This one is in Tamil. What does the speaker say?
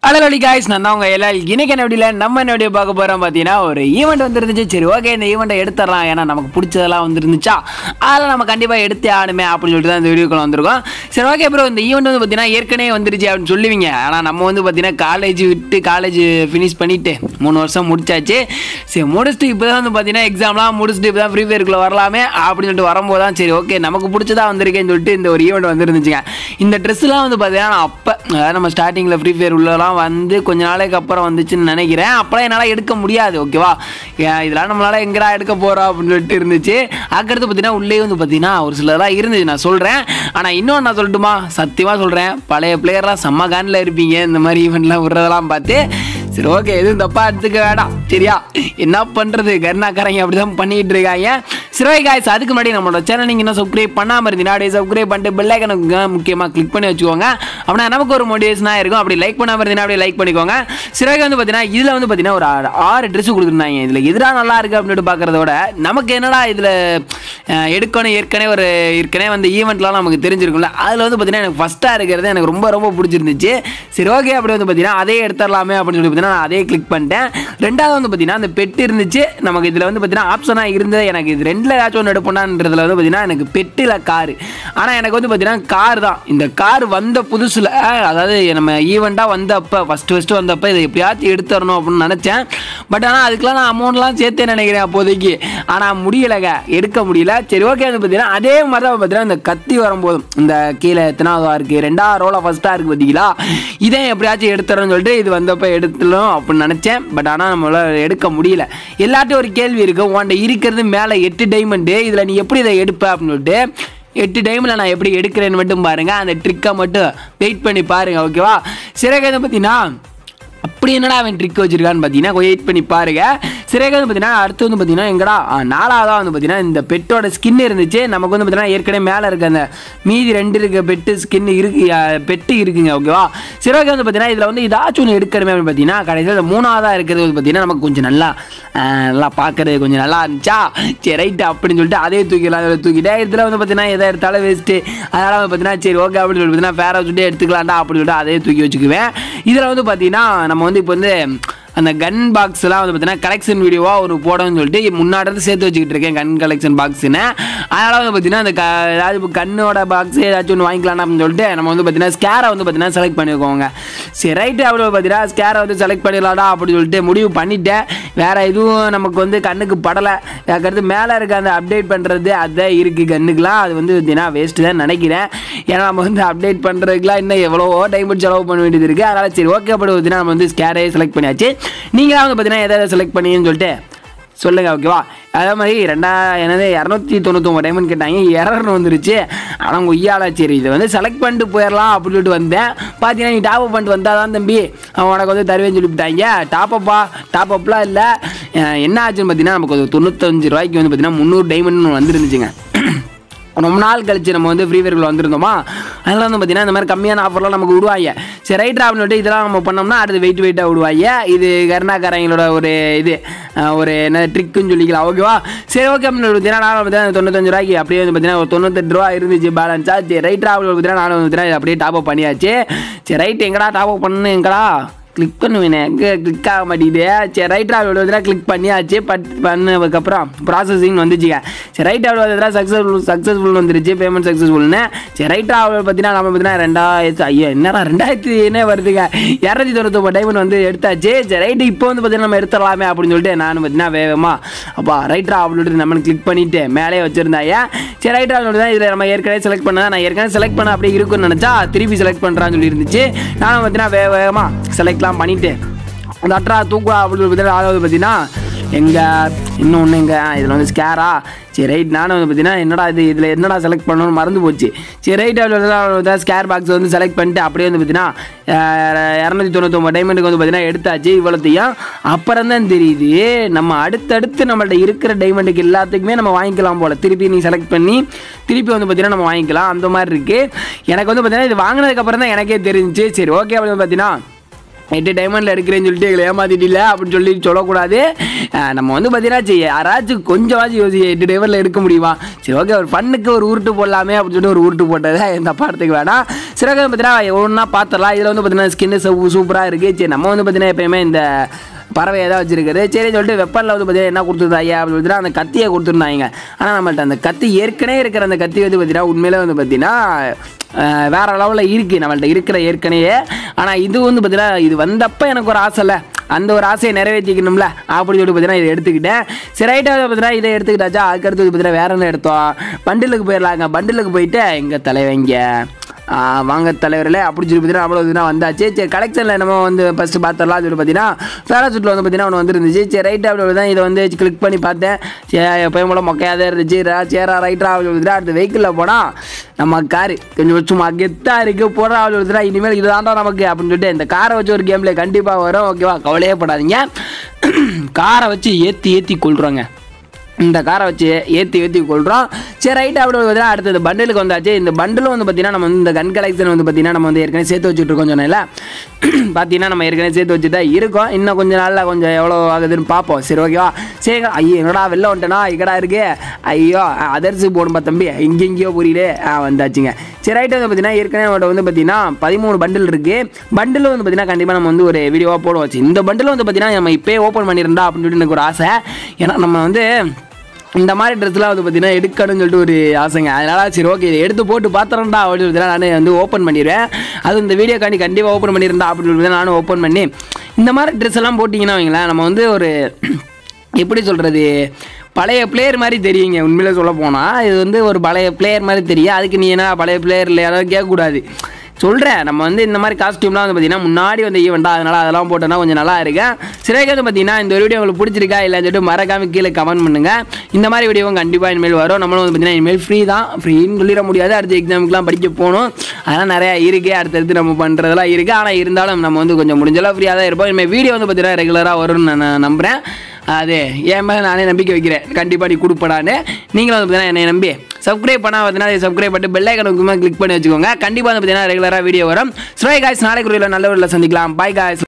அழகொலி காய்ஸ் நான் தான் உங்கள் எல்லாரும் இன்னைக்கு என்ன வீடியோல நம்ம என்ன வீடியோ பார்க்க போகிறோம் பார்த்தீங்கன்னா ஒரு ஈவெண்ட் வந்துருந்துச்சு சரி ஓகே இந்த ஈவெண்ட்டை எடுத்துடலாம் ஏன்னா நமக்கு பிடிச்சதெல்லாம் வந்துருந்துச்சா அதெல்லாம் நம்ம கண்டிப்பாக எடுத்தே ஆடுமே அப்படின்னு சொல்லிட்டு தான் இந்த வீடியோக்குள்ள வந்திருக்கோம் சரி ஓகே ப்ரோ இந்த ஈவெண்ட் வந்து பார்த்தீங்கன்னா ஏற்கனவே வந்துருச்சு அப்படின்னு சொல்லுவீங்க ஆனால் நம்ம வந்து பார்த்தீங்கன்னா காலேஜ் விட்டு காலேஜ் ஃபினிஷ் பண்ணிட்டு மூணு வருஷம் முடிச்சாச்சு சரி முடிச்சுட்டு இப்போ தான் வந்து பார்த்தீங்கன்னா எக்ஸாம்லாம் முடிச்சுட்டு இப்போ தான் ஃப்ரீ ஃபயருக்குள்ளே வரலாமே அப்படின்னு சொல்லிட்டு வரும்போது தான் சரி ஓகே நமக்கு பிடிச்சதா வந்திருக்கேன்னு சொல்லிட்டு இந்த ஒரு ஈவெண்ட் வந்துருந்துச்சுங்க இந்த ட்ரெஸ்லாம் வந்து பார்த்தீங்கன்னா நான் அப்போ அதாவது நம்ம ஸ்டார்டிங்கில் ஃப்ரீ ஃபயர் உள்ளலாம் வந்து கொஞ்ச நாளைக்கு அப்புறம் வந்துச்சுன்னு நினைக்கிறேன் அப்போலாம் என்னால் எடுக்க முடியாது ஓகேவா ஏன் இதெல்லாம் நம்மளால எங்கடா எடுக்க போகிறோம் அப்படின்னு சொல்லிட்டு இருந்துச்சு அதுக்கடுத்து பார்த்தீங்கன்னா உள்ளே வந்து பார்த்தீங்கன்னா ஒரு சிலதெல்லாம் இருந்துச்சு நான் சொல்கிறேன் ஆனால் இன்னொன்று நான் சொல்லட்டுமா சத்தியமாக சொல்கிறேன் பழைய பிளேயர்லாம் செம்ம கானில் இருப்பீங்க இந்த மாதிரி ஈவெண்ட்லாம் விடுறதெல்லாம் பார்த்து சரி ஓகே எதுவும் தப்பாக எடுத்துக்க வேண்டாம் சரியா என்ன பண்ணுறது கருணாக்காரங்க அப்படி தான் பண்ணிகிட்டு இருக்காங்க சரி ஓகே guys, அதுக்கு முன்னாடி நம்மளோட சேனல் நீங்கள் இன்னும் சப்ஸ்கிரைப் பண்ணாமல் இருந்தீங்கன்னா அப்படியே சப்ஸ்கிரைப் பண்ணிட்டு பெல்லைக்கனுக்கு முக்கியமாக கிளிக் பண்ணி வச்சுக்கோங்க அப்படின்னா நமக்கு ஒரு மோட்டிவேஷனாக இருக்கும் அப்படி லைக் பண்ணாமல் இருந்தீங்கன்னா அப்படியே லைக் பண்ணிக்கோங்க சரி ஓகே வந்து பார்த்தீங்கன்னா இதில் வந்து பார்த்தீங்கன்னா ஒரு ஆறு- ஆறு ட்ரெஸ் கொடுத்துருந்தாங்க இதில் எதிராக நல்லா இருக்குது அப்படின்னு பார்க்குறத விட நமக்கு என்னடா இதில் எடுக்கணும் ஏற்கனவே ஒரு ஏற்கனவே வந்து ஈவெண்ட்லாம் நமக்கு தெரிஞ்சிருக்கும்ல அதில் வந்து பார்த்தீங்கன்னா எனக்கு ஃபஸ்ட்டாக இருக்கிறது எனக்கு ரொம்ப ரொம்ப பிடிச்சிருந்துச்சு சரி ஓகே அப்படி வந்து பார்த்தீங்கன்னா அதே எடுத்துடலாமே அப்படின்னு சொல்லி பார்த்தீங்கன்னா நான் அதே கிளிக் பண்ணிட்டேன் ரெண்டாவது வந்து பார்த்தீங்கன்னா அந்த பெட்டு இருந்துச்சு நமக்கு இதில் வந்து பார்த்தீங்கன்னா ஆப்ஷனாக இருந்தது எனக்கு இது ரெண்டில் ஏதாச்சும் ஒன்று எடுப்போனான்றதுல வந்து பார்த்தீங்கன்னா எனக்கு பெட்டில் காரு ஆனால் எனக்கு வந்து பார்த்தீங்கன்னா கார் தான் இந்த கார் வந்த புதுசில் அதாவது நம்ம ஈவெண்ட்டாக வந்தப்போ ஃபஸ்ட்டு ஃபஸ்ட்டு வந்தப்போ இதை எப்படியாச்சும் எடுத்துடணும் அப்படின்னு நினச்சேன் பட் ஆனால் அதுக்கெலாம் நான் அமௌண்ட்லாம் சேர்த்தே நினைக்கிறேன் அப்போதைக்கு ஆனால் முடியலைங்க எடுக்க முடியல சரி ஓகே வந்து பார்த்தீங்கன்னா அதே மாதிரி தான் பார்த்தீங்கன்னா இந்த கத்தி வரும்போதும் இந்த கீழே எத்தனாவதாக இருக்குது ரெண்டாவது ரோல ஃபஸ்ட்டாக இருக்குது பார்த்தீங்களா இதே எப்படியாச்சும் எடுத்துறோம்னு சொல்லிட்டு இது வந்தப்போ எடுத்துடணும் அப்படின்னு நினச்சேன் பட் ஆனால் நம்மளால் எடுக்க முடியல எல்லாட்டும் ஒரு கேள்வி இருக்குது உன்கிட்ட இருக்கிறது மேலே எட்டு டைமண்டு இதில் நீ எப்படி இதை எடுப்ப அப்படின்னு சொல்லிட்டு எட்டு டைமில் நான் எப்படி எடுக்கிறேன்னு மட்டும் பாருங்கள் அந்த ட்ரிக்கை மட்டும் வெயிட் பண்ணி பாருங்கள் ஓகேவா சிறகதை பார்த்தீங்கன்னா அப்படி என்னடா அவன் ட்ரிக் வச்சிருக்கான்னு பார்த்தீங்கன்னா கொஞ்சம் வெயிட் பண்ணி பாருங்க சிறகு வந்து பார்த்தீங்கன்னா அடுத்து வந்து பார்த்தீங்கன்னா எங்கடா ஆ, நாலாவதா வந்து பார்த்தீங்கன்னா இந்த பெட்டோட ஸ்கின் இருந்துச்சு நமக்கு வந்து பார்த்தீங்கன்னா ஏற்கனவே மேலே இருக்க அந்த மீதி ரெண்டு இருக்க பெட்டு ஸ்கின் இருக்கு ஆ, பெட்டு இருக்குங்க ஓகேவா சிறகு வந்து பார்த்தீங்கன்னா இதில் வந்து ஏதாச்சும் ஒன்று எடுக்கணுமே அப்படின்னு பார்த்தீங்கன்னா கடைசியில் இந்த மூணாவதாக இருக்கிறது வந்து பார்த்தீங்கன்னா நமக்கு கொஞ்சம் நல்லா ஆ, நல்லா பார்க்கறது கொஞ்சம் நல்லா இருந்துச்சா சரி ரைட்டு அப்படின்னு சொல்லிட்டு அதே தூக்கிடலாம் அதில் தூக்கிட்டேன் இதில் வந்து பார்த்தீங்கன்னா எதை எடுத்தாலும் வேஸ்ட்டு அதனால் வந்து பார்த்தீங்கன்னா சரி ஓகே அப்படின்னு சொல்லி பார்த்தீங்கன்னா ஃபேராக சொல்லிட்டு எடுத்துக்கலாம்டா அப்படின்னு சொல்லிட்டு அதே தூக்கி வச்சுக்குவேன் இதில் வந்து பார்த்தீங்கன்னா நம்ம வந்து இப்போ வந்து அந்த கன் பாக்ஸ்லாம் வந்து பார்த்தீங்கன்னா கலெக்ஷன் வீடியோவாக ஒரு போடணும்னு சொல்லிட்டு முன்னாடி இருந்து சேர்த்து வச்சுக்கிட்டு இருக்கேன் கன் கலெக்ஷன் பாக்ஸ்னு அதனால் வந்து பார்த்தீங்கன்னா அந்த க ஏதாவது இப்போ கண்ணோட பாக்ஸ் ஏதாச்சும் ஒன்று வாங்கிக்கலாம் அப்படின்னு சொல்லிட்டு நம்ம வந்து பார்த்தீங்கன்னா ஸ்கேரை வந்து பார்த்தீங்கன்னா செலக்ட் பண்ணிக்கோங்க சரி ரைட்டு அப்படி பார்த்தீங்கன்னா ஸ்கேரை வந்து செலக்ட் பண்ணிடலாம்டா அப்படின்னு சொல்லிட்டு முடிவு பண்ணிட்டேன் வேறு எதுவும் நமக்கு வந்து கண்ணுக்கு படலை அதுக்கடுத்து மேலே இருக்க அந்த அப்டேட் பண்ணுறது அதான் இருக்குது கண்ணுக்குலாம் அது வந்து பார்த்தீங்கன்னா வேஸ்ட்டு தான் நினைக்கிறேன் ஏன்னா நம்ம வந்து அப்டேட் பண்ணுறதுக்குலாம் இன்னும் எவ்வளவோ டைம் செலவு பண்ண வேண்டியது இருக்குது அதனால் சரி ஓகே அப்படி பார்த்தீங்கன்னா நம்ம வந்து ஸ்கேரே செலக்ட் பண்ணியாச்சு நீங்களாம் வந்து பார்த்தீங்கன்னா எதை செலக்ட் பண்ணீங்கன்னு சொல்லிட்டு சொல்லுங்க ஓகேவா அதே மாதிரி ரெண்டா என்னது இரநூத்தி தொண்ணூத்தொம்பது டைமண்ட் கேட்டாங்க இரநூறு வந்துருச்சு ஆனால் உய்யால சரி இதை வந்து செலக்ட் பண்ணிட்டு போயிடலாம் அப்படின்னு சொல்லிட்டு வந்தேன் பார்த்தீங்கன்னா நீ டாப் அப் பண்ணிட்டு வந்தால் தான் தம்பி அவன் உனக்கு வந்து தருவேன்னு சொல்லிவிட்டாங்க டாப் அப்பா டாப் அப்லாம் இல்லை அஹ் என்ன ஆச்சுன்னு பார்த்தீங்கன்னா நமக்கு ஒரு தொண்ணூத்தஞ்சு ரூபாய்க்கு வந்து பார்த்தீங்கன்னா முந்நூறு டைமண்ட் வந்துருந்துச்சுங்க ரொம்ப நாள் கழிச்சு நம்ம வந்து ஃப்ரீ ஃபயர்க்குள்ள வந்திருந்தோமா அதெல்லாம் வந்து பார்த்தீங்கன்னா இந்த மாதிரி கம்மியான ஆஃபர்லாம் நமக்கு விடுவாங்க சரி ரைட் அப்படின்னு சொல்லிட்டு இதெல்லாம் நம்ம பண்ணோம்னா அடுத்து வெயிட் வெயிட்டாக விடுவாங்க இது கருணாக்காரங்களோட ஒரு இது அஹ், ஒரு என்ன ட்ரிக்குன்னு சொல்லிக்கலாம் ஓகேவா சரி ஓகே அப்படின்னு சொல்லி பார்த்தீங்கன்னா நான் பார்த்தீங்கன்னா தொண்ணூத்தஞ்சு ரூபாய்க்கு அப்படியே வந்து பார்த்தீங்கன்னா ஒரு தொண்ணூத்தெட்டு ரூபா இருந்துச்சு பேலன்ஸா சரி ரைட் அப்படின்னு பார்த்தீங்கன்னா நானும் வந்து பார்த்தீங்கன்னா அப்படியே டாப் அப் பண்ணியாச்சு சரி ரைட் எங்கடா டாப் அப் பண்ணு எங்கடா கிளிக் பண்ணுவேனே எங்கே கிளிக் ஆக மாட்டேங்குது சரி ரைட் ஆவில் வந்து கிளிக் பண்ணியாச்சு பட் பண்ணதுக்கப்புறம் ப்ராசஸிங் வந்துச்சுங்க சரி ரைட் ஆவில் வந்து சக்ஸஸ்ஃபுல் சக்ஸஸ்ஃபுல் வந்துருச்சு பேமெண்ட் சக்ஸஸ்ஃபுல்னு சரி ரைட் ஆவில் பார்த்தீங்கன்னா நம்ம பார்த்தீங்கன்னா ரெண்டாயிரத்து ஐயோ என்னடா ரெண்டாயிரத்தி என்ன வருதுங்க இரநூத்தி தொண்ணூத்தொம்பது டைமண்ட் வந்து எடுத்தாச்சு சரி ரைட்டு இப்போ வந்து பார்த்தீங்கன்னா நம்ம எடுத்துடலாமே அப்படின்னு சொல்லிட்டு நான் பார்த்தீங்கன்னா வேகமா அப்பா ரைட்ரா அப்படின்னு நம்ம கிளிக் பண்ணிட்டு மேலே வச்சிருந்தாங்க சரி ரைட்ரா தான் இதில் நம்ம ஏற்கனவே செலக்ட் பண்ண நான் ஏற்கனவே செலக்ட் பண்ண அப்படியே இருக்குன்னு நினச்சா திருப்பி செலக்ட் பண்ணுறான்னு சொல்லி இருந்துச்சு நானும் பார்த்தீங்கன்னா வேக வேகமாக செலக்ட்லாம் பண்ணிட்டு அந்த அட்ரா தூக்குறா அப்படின்னு பார்த்தீங்கன்னா அதாவது பார்த்தீங்கன்னா எங்கே இன்னொன்று எங்கே இதில் வந்து ஸ்கேரா சரி ரைட் நானும் வந்து பார்த்தீங்கன்னா என்னடா இது இதில் என்னடா செலக்ட் பண்ணணும்னு மறந்து போச்சு சரி ரைட் அதில் ஸ்கேர் பாக்ஸ் வந்து செலக்ட் பண்ணிட்டு அப்படியே வந்து பார்த்தீங்கன்னா இரநூத்தி தொண்ணூத்தொம்பது டைமண்டுக்கு வந்து பார்த்தீங்கன்னா எடுத்தாச்சு இவ்வளோத்தையும் அப்புறம் தான் தெரியுது நம்ம அடுத்தடுத்து நம்மள்ட்ட இருக்கிற டைமண்டுக்கு எல்லாத்துக்குமே நம்ம வாங்கிக்கலாம் போல் திருப்பி நீ செலக்ட் பண்ணி திருப்பி வந்து பார்த்தீங்கன்னா நம்ம வாங்கிக்கலாம் அந்த மாதிரி இருக்குது எனக்கு வந்து பார்த்தீங்கன்னா இது வாங்கினதுக்கப்புறம் தான் எனக்கே தெரிஞ்சுச்சு சரி ஓகே அப்படின்னு பார்த்தீங்கன்னா எட்டு டைமண்டில் எடுக்கிறேன்னு சொல்லிட்டு எங்களை ஏமாத்திட்டில அப்படின்னு சொல்லி சொல்லக்கூடாது அஹ் நம்ம வந்து பார்த்தீங்கன்னா சரி யாராச்சும் கொஞ்சமாச்சும் யோசி எட்டு டைமண்டில் எடுக்க முடியுமா சரி ஓகே ஒரு ஃபண்ணுக்கு ஒரு உருட்டு போடலாமே அப்படின்னு சொல்லிட்டு ஒரு உருட்டு போட்டது எந்த பாடத்துக்கு வேணாம் சரி ஓகே பார்த்தீங்கன்னா ஒன்றா பார்த்துடலாம் இதில் வந்து பார்த்தீங்கன்னா ஸ்கின்னு சூப்பராக இருக்குது சரி நம்ம வந்து பார்த்தீங்கன்னா எப்பயுமே இந்த பறவை ஏதாவது வச்சிருக்காரு சரி சொல்லிட்டு வெப்பனில் வந்து பார்த்தீங்கன்னா என்ன கொடுத்துருந்தாங்க அப்படின்னு சொல்லிட்டு அந்த கத்தியை கொடுத்துருந்தாங்க ஆனால் நம்மள்ட்ட அந்த கத்தி ஏற்கனவே இருக்கிற அந்த கத்தி வந்து பார்த்தீங்கன்னா உண்மையிலே வந்து பார்த்தீங்கன்னா அஹ், வேற லெவலில் இருக்குது நம்மள்ட்ட இருக்கிற ஏற்கனவே ஆனால் இது வந்து பார்த்தீங்கன்னா இது வந்தப்போ எனக்கு ஒரு ஆசை இல்லை அந்த ஒரு ஆசையை நிறைவேற்றிக்கணும்ல அப்படின்னு சொல்லிட்டு பார்த்தீங்கன்னா இதை எடுத்துக்கிட்டேன் சரி ரைட்டாக பார்த்தீங்கன்னா இதை எடுத்துக்கிட்டாச்சா அதுக்கடுத்து பார்த்தீங்கன்னா வேற என்ன எடுத்தோம் பண்டிலுக்கு போயிடலாங்க பண்டிலுக்கு போயிட்டு எங்கள் தலைவங்க ஆ, வாங்க தலைவர்களே அப்படி சொல்லி பார்த்தீங்கன்னா அவ்வளோ இதுனா வந்தாச்சு சரி கலெக்ஷனில் நம்ம வந்து ஃபஸ்ட்டு பார்த்துடலாம் சொல்லி பார்த்தீங்கன்னா பேராசூட்டில் வந்து பார்த்தீங்கன்னா ஒன்று வந்துருந்துச்சு சரி ரைட்டு அப்படி தான் இதை வந்து கிளிக் பண்ணி பார்த்தேன் சரி எப்பயும் போல மொக்கையாக தான் இருந்துச்சு ரா சேரா ரைட்டா அப்படி சொல்லிட்டு அடுத்த வெஹிக்கிளில் போனால் நம்ம காரு கொஞ்சம் சும்மா கெத்தாக இருக்குது போகிறா அப்படி சொல்லிட்டு இனிமேல் இதுதான்டா நமக்கு அப்படின்னு சொல்லிட்டு இந்த காரை வச்சு ஒரு கேமில் கண்டிப்பாக வரும் ஓகேவா கவலையே படாதீங்க காரை வச்சு ஏற்றி ஏற்றி கொள்கிறோங்க இந்த காரை வச்சு ஏற்றி ஏற்றி கொள்கிறோம் சரி ரைட் அப்படி பார்த்தீங்கன்னா அடுத்தது பண்டிலுக்கு வந்தாச்சு இந்த பண்டிலும் வந்து பார்த்தீங்கன்னா நம்ம வந்து இந்த கன் கலெக்ஷன் வந்து பார்த்தீங்கன்னா நம்ம வந்து ஏற்கனவே சேர்த்து வச்சுட்டு இருக்கோம் சொன்னேன்ல பார்த்தீங்கன்னா நம்ம ஏற்கனவே சேர்த்து வச்சு தான் இருக்கோம் இன்னும் கொஞ்சம் நாளில் கொஞ்சம் எவ்வளோ ஆகுதுன்னு பார்ப்போம் சரி ஓகேவா சரி ஐயோ என்னடா வெளில வந்துட்டேனா இக்கடா இருக்கு ஐயோ அதர்ஸு போடும்பா தம்பி இங்கெங்கேயோ புரியல ஆ வந்தாச்சுங்க சரி ரைட்டு வந்து பார்த்தீங்கன்னா ஏற்கனவே நம்மகிட்ட வந்து பார்த்தீங்கன்னா பதிமூணு பண்டில் இருக்குது பண்டில் வந்து பார்த்தீங்கன்னா கண்டிப்பாக நம்ம வந்து ஒரு வீடியோவாக போடுவோம் சரி, இந்த பண்டில் வந்து பார்த்தீங்கன்னா நம்ம இப்போயே ஓப்பன் பண்ணியிருந்தா அப்படின்னு சொல்லிட்டு எனக்கு ஒரு ஆசை ஏன்னா நம்ம வந்து இந்த மாதிரி ட்ரெஸ்லாம் வந்து பார்த்தீங்கன்னா எடுக்கணும்னு சொல்லிட்டு ஒரு ஆசைங்க அதனால சரி ஓகே இதை எடுத்து போட்டு பார்த்துறேன்டா அப்படின்னு சொல்லி நான் வந்து ஓப்பன் பண்ணிடுவேன் அது இந்த வீடியோக்காண்டி கண்டிப்பாக ஓப்பன் பண்ணியிருந்தா அப்படின்னு சொல்லி தான் நானும் ஓப்பன் பண்ணி இந்த மாதிரி ட்ரெஸ் எல்லாம் போட்டிங்கன்னா வைங்களேன் நம்ம வந்து ஒரு எப்படி சொல்கிறது பழைய பிளேயர் மாதிரி தெரியுங்க உண்மையிலே சொல்ல போனால் இது வந்து ஒரு பழைய பிளேயர் மாதிரி தெரியும் அதுக்கு நீ என்ன பழைய பிளேயர் இல்லை யாராவது கேட்கக்கூடாது சொல்கிறேன் நம்ம வந்து இந்த மாதிரி காஸ்டியூம்லாம் வந்து பார்த்தீங்கன்னா முன்னாடி வந்து ஈவெண்ட்டா அதனால் அதெல்லாம் போட்டோன்னா கொஞ்சம் நல்லா இருக்கேன் சிறைக்கு வந்து பார்த்தீங்கன்னா இந்த வீடியோ உங்களுக்கு பிடிச்சிருக்கா இல்லைன்னு சொல்லிட்டு மறக்காம கீழே கமெண்ட் பண்ணுங்கள் இந்த மாதிரி வீடியோவும் கண்டிப்பாக இனிமேல் வரும் நம்மளும் வந்து பார்த்தீங்கன்னா இனிமேல் ஃப்ரீ தான் ஃப்ரீன்னு சொல்லிட முடியாது அடுத்த எக்ஸாமுக்குலாம் படிக்க போகணும் அதெல்லாம் நிறையா இருக்குது அடுத்தடுத்து நம்ம பண்ணுறதெல்லாம் இருக்குது ஆனால் இருந்தாலும் நம்ம வந்து கொஞ்சம் முடிஞ்சளவு ஃப்ரீயாக தான் இருப்போம் இனிமேல் வீடியோ வந்து பார்த்தீங்கன்னா ரெகுலராக வரும்னு நான் நான் நம்புகிறேன் அது என் மேலே நானே நம்பிக்கை வைக்கிறேன் கண்டிப்பாக நீ கொடுப்படான்னு நீங்களும் வந்து பார்த்தீங்கன்னா என்னை நம்பி சப்ஸ்கிரைப் பண்ணா பார்த்தீங்கன்னா சப்ஸ்கிரைப் பண்ணிட்டு பெல் ஐக்கனுக்குமே கிளிக் பண்ணி வச்சுக்கோங்க கண்டிப்பாக வந்து பார்த்தீங்கன்னா ரெகுலராக வீடியோ வரும் ஸ்ரோய் காய்ஸ் நாளைக்கு ஒரு நல்ல ஒரு சந்திக்கலாம் பாய் காய்ஸ்